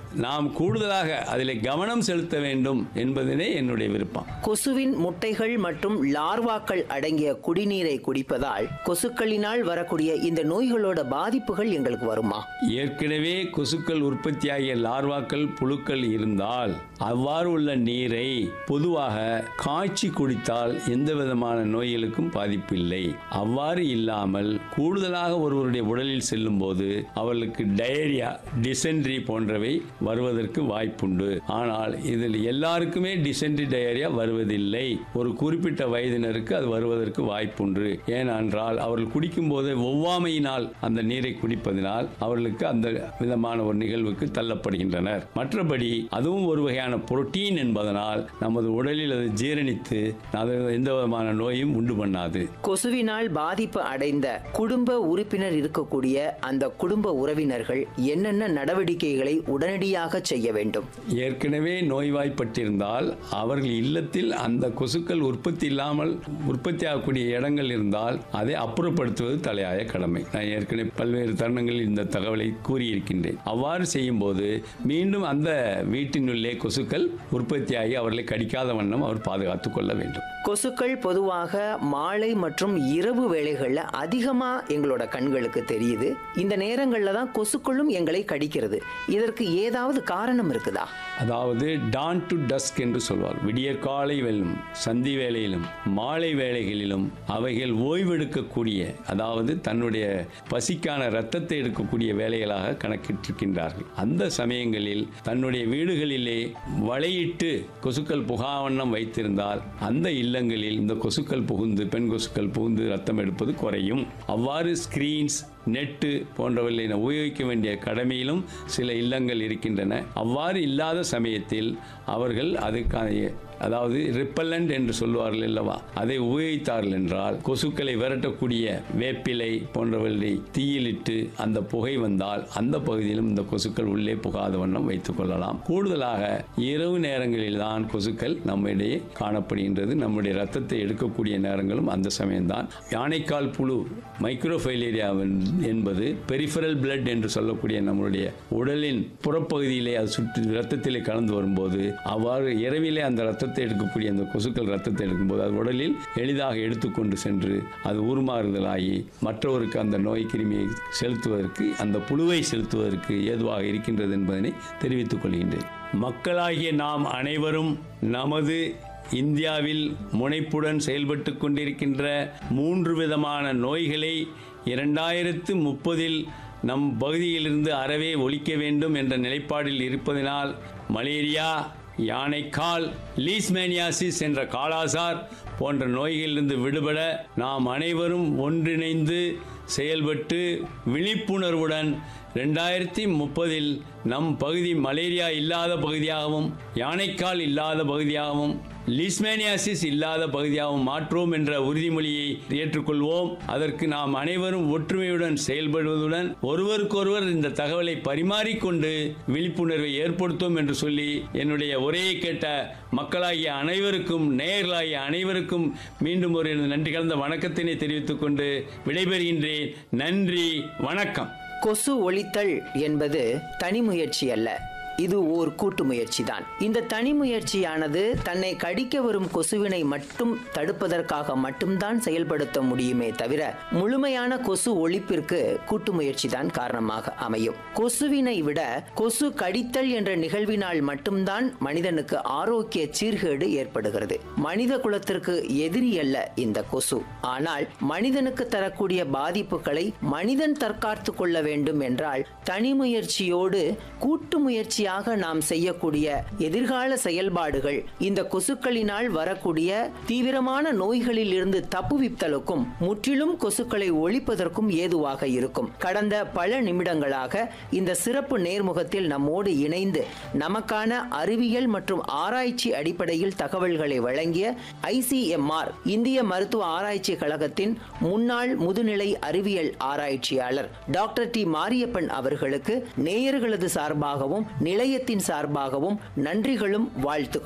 நாம் கூடுதலாக அதில் கவனம் செலுத்த வேண்டும் என்பதனே என்னுடைய விருப்பம் கொசுவின் முட்டைகள் மற்றும் லார்வாக்கள் அடங்கிய குடிநீரை குடிப்பதால் கொசுக்களினால் வரக்கூடிய இந்த நோய்களோட பாதிப்புகள் எங்களுக்கு வருமா ஏற்கனவே கொசுக்கள் உற்பத்தியாகிய லார்வாக்கள் புழுக்கள் இருந்தால் அவ்வாறு உள்ள நீரை பொதுவாக காய்ச்சி குடித்தால் எந்த விதமான நோய்களுக்கும் பாதிப்பில்லை அவ்வாறு இல்லாமல் கூடுதலாக ஒருவருடைய உடலில் செல்லும் போது அவர்களுக்கு டயரியா டிசென்ட்ரி போன்றவை வருவதற்கு வாய்ப்புண்டு ஆனால் இதில் எல்லாருக்குமே டிசென்ட்ரி டயரியா வருவதில்லை ஒரு குறிப்பிட்ட வயதினருக்கு அது வருவதற்கு வாய்ப்புண்டு ஏனென்றால் அவர்கள் குடிக்கும்போது ஒவ்வாமையினால் அந்த நீரை குடிப்பதனால் அவர்களுக்கு அந்த விதமான ஒரு நிகழ்வுக்கு தள்ளப்படுகின்றனர் மற்றபடி அதுவும் ஒரு வகையான புரோட்டீன் என்பதனால் நமது உடலில் அது ஜீரணித்து அது எந்த விதமான நோயும் உண்டு பண்ணாது கொசுவினால் பாதிப்பு அடைந்த குடும்ப உறுப்பினர் இருக்கக்கூடிய அந்த குடும்ப உறவினர்கள் என்னென்ன நடவடிக்கைகளை உடனடியாக செய்ய வேண்டும் ஏற்கனவே நோய்வாய்ப்பட்டிருந்தால் அவர்கள் இல்லத்தில் அந்த கொசுக்கள் உற்பத்தி இல்லாமல் உற்பத்தி ஆகக்கூடிய இடங்கள் இருந்தால் அதை அப்புறப்படுத்துவது தலையாய கடமை நான் ஏற்கனவே பல்வேறு தருணங்களில் இந்த தகவலை கூறியிருக்கின்றேன் அவ்வாறு செய்யும்போது மீண்டும் அந்த வீட்டினுள்ளே கொசுக்கள் உற்பத்தியாகி அவர்களை கடிக்காத வண்ணம் அவர் பாதுகாத்துக் கொள்ள வேண்டும் கொசுக்கள் பொதுவாக மாலை மற்றும் இரவு வேளைகளில் அதிகமா எங்களோட கண்களுக்கு தெரியுது இந்த நேரங்களில் தான் கொசுக்களும் எங்களை கடிக்கிறது இதற்கு ஏதாவது காரணம் இருக்குதா அதாவது டான் டு டஸ்க் என்று சொல்வார் விடியற் காலை வெல்லும் சந்தி வேளையிலும் மாலை வேளைகளிலும் அவைகள் ஓய்வெடுக்கக்கூடிய அதாவது தன்னுடைய பசிக்கான இரத்தத்தை எடுக்கக்கூடிய வேலைகளாக கணக்கிட்டிருக்கின்றார்கள் அந்த சமயங்களில் தன்னுடைய வீடுகளிலே வலையிட்டு கொசுக்கள் புகாவண்ணம் வைத்திருந்தால் அந்த இல்லங்களில் இந்த கொசுக்கள் புகுந்து பெண் கொசுக்கள் புகுந்து ரத்தம் எடுப்பது குறையும் அவ்வாறு ஸ்கிரீன்ஸ் நெட்டு போன்றவற்றை உபயோகிக்க வேண்டிய கடமையிலும் சில இல்லங்கள் இருக்கின்றன அவ்வாறு இல்லாத சமயத்தில் அவர்கள் அதுக்கான அதாவது ரிப்பல்லண்ட் என்று சொல்வார்கள் அல்லவா அதை உபயோகித்தார்கள் என்றால் கொசுக்களை விரட்டக்கூடிய வேப்பிலை போன்றவற்றை தீயிலிட்டு அந்த புகை வந்தால் அந்த பகுதியிலும் இந்த கொசுக்கள் உள்ளே புகாத வண்ணம் வைத்துக் கொள்ளலாம் கூடுதலாக இரவு நேரங்களில் தான் கொசுக்கள் நம்மிடையே காணப்படுகின்றது நம்முடைய ரத்தத்தை எடுக்கக்கூடிய நேரங்களும் அந்த சமயம்தான் யானைக்கால் புழு மைக்ரோஃபைலேரியா என்பது பெரிஃபரல் பிளட் என்று சொல்லக்கூடிய நம்மளுடைய உடலின் புறப்பகுதியிலே அது சுற்றி ரத்தத்திலே கலந்து வரும்போது அவ்வாறு இரவிலே அந்த ரத்தத்தை எடுக்கக்கூடிய அந்த கொசுக்கள் ரத்தத்தை எடுக்கும்போது அது உடலில் எளிதாக எடுத்துக்கொண்டு சென்று அது உருமாறுதலாகி மற்றவருக்கு அந்த நோய் கிருமியை செலுத்துவதற்கு அந்த புழுவை செலுத்துவதற்கு ஏதுவாக இருக்கின்றது என்பதனை தெரிவித்துக் கொள்கின்றேன் மக்களாகிய நாம் அனைவரும் நமது இந்தியாவில் முனைப்புடன் செயல்பட்டு கொண்டிருக்கின்ற மூன்று விதமான நோய்களை இரண்டாயிரத்து முப்பதில் நம் பகுதியிலிருந்து அறவே ஒழிக்க வேண்டும் என்ற நிலைப்பாடில் இருப்பதனால் மலேரியா யானைக்கால் லீஸ்மேனியாசிஸ் என்ற காலாசார் போன்ற நோய்களிலிருந்து விடுபட நாம் அனைவரும் ஒன்றிணைந்து செயல்பட்டு விழிப்புணர்வுடன் ரெண்டாயிரத்தி முப்பதில் நம் பகுதி மலேரியா இல்லாத பகுதியாகவும் யானைக்கால் இல்லாத பகுதியாகவும் லீஸ்மேனியாசிஸ் இல்லாத பகுதியாகவும் மாற்றுவோம் என்ற உறுதிமொழியை ஏற்றுக்கொள்வோம் அதற்கு நாம் அனைவரும் ஒற்றுமையுடன் செயல்படுவதுடன் ஒருவருக்கொருவர் இந்த தகவலை பரிமாறிக்கொண்டு விழிப்புணர்வை ஏற்படுத்தும் என்று சொல்லி என்னுடைய உரையை கேட்ட மக்களாகிய அனைவருக்கும் நேயர்களாகிய அனைவருக்கும் மீண்டும் ஒரு நன்றி கலந்த வணக்கத்தினை தெரிவித்துக் கொண்டு விடைபெறுகின்றேன் நன்றி வணக்கம் கொசு ஒழித்தல் என்பது தனி முயற்சி அல்ல இது ஓர் கூட்டு முயற்சி தான் இந்த தனி முயற்சியானது தன்னை கடிக்க வரும் கொசுவினை மட்டும் தடுப்பதற்காக மட்டும்தான் செயல்படுத்த முடியுமே தவிர முழுமையான கொசு ஒழிப்பிற்கு கூட்டு முயற்சி தான் காரணமாக அமையும் கொசுவினை விட கொசு கடித்தல் என்ற நிகழ்வினால் மட்டும்தான் மனிதனுக்கு ஆரோக்கிய சீர்கேடு ஏற்படுகிறது மனித குலத்திற்கு எதிரி அல்ல இந்த கொசு ஆனால் மனிதனுக்கு தரக்கூடிய பாதிப்புகளை மனிதன் தற்காத்து கொள்ள வேண்டும் என்றால் தனி முயற்சியோடு கூட்டு முயற்சியாக நாம் செய்யக்கூடிய எதிர்கால செயல்பாடுகள் இந்த கொசுக்களினால் வரக்கூடிய தீவிரமான நோய்களில் இருந்து தப்புவித்தலுக்கும் முற்றிலும் கொசுக்களை ஒழிப்பதற்கும் ஏதுவாக இருக்கும் கடந்த பல நிமிடங்களாக இந்த சிறப்பு நேர்முகத்தில் நம்மோடு இணைந்து நமக்கான அறிவியல் மற்றும் ஆராய்ச்சி அடிப்படையில் தகவல்களை வழங்கிய ஐசிஎம்ஆர் இந்திய மருத்துவ ஆராய்ச்சி கழகத்தின் முன்னாள் முதுநிலை அறிவியல் ஆராய்ச்சியாளர் டாக்டர் டி மாரியப்பன் அவர்களுக்கு நேயர்களது சார்பாகவும் நிலையத்தின் சார்பாகவும் நன்றிகளும் வாழ்த்துக்களும்